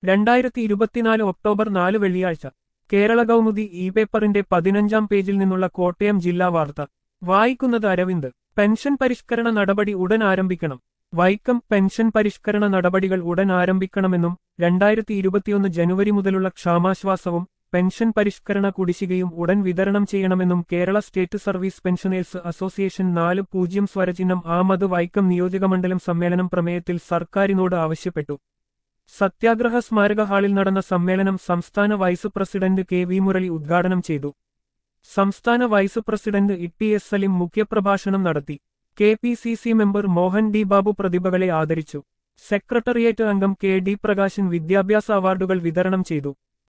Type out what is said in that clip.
രണ്ടായിരത്തി ഇരുപത്തിനാല് ഒക്ടോബർ നാല് വെള്ളിയാഴ്ച കേരള കൗമുദി ഇ പേപ്പറിന്റെ പതിനഞ്ചാം പേജിൽ നിന്നുള്ള കോട്ടയം ജില്ലാ വാർത്ത വായിക്കുന്നത് അരവിന്ദ് പെൻഷൻ പരിഷ്കരണ നടപടി ഉടൻ ആരംഭിക്കണം വൈക്കം പെൻഷൻ പരിഷ്കരണ നടപടികൾ ഉടൻ ആരംഭിക്കണമെന്നും രണ്ടായിരത്തി ഇരുപത്തിയൊന്ന് ജനുവരി മുതലുള്ള ക്ഷാമാശ്വാസവും പെൻഷൻ പരിഷ്കരണ കുടിശ്ശികയും ഉടൻ വിതരണം ചെയ്യണമെന്നും Kerala state service pensioners association നാല് പൂജ്യം സ്വരചിഹ്നം ആമത് വൈക്കം നിയോജകമണ്ഡലം സമ്മേളനം പ്രമേയത്തിൽ സർക്കാരിനോട് ആവശ്യപ്പെട്ടു സത്യാഗ്രഹ സ്മാരക ഹാളിൽ നടന്ന സമ്മേളനം സംസ്ഥാന vice president K V Murali ഉദ്ഘാടനം ചെയ്തു സംസ്ഥാന vice president E S Salim മുഖ്യപ്രഭാഷണം നടത്തി K P C C member Mohan D Babu പ്രതിഭകളെ ആദരിച്ചു സെക്രട്ടേറിയറ്റ് അംഗം കെ ഡി പ്രകാശൻ വിദ്യാഭ്യാസ അവാർഡുകൾ വിതരണം ചെയ്തു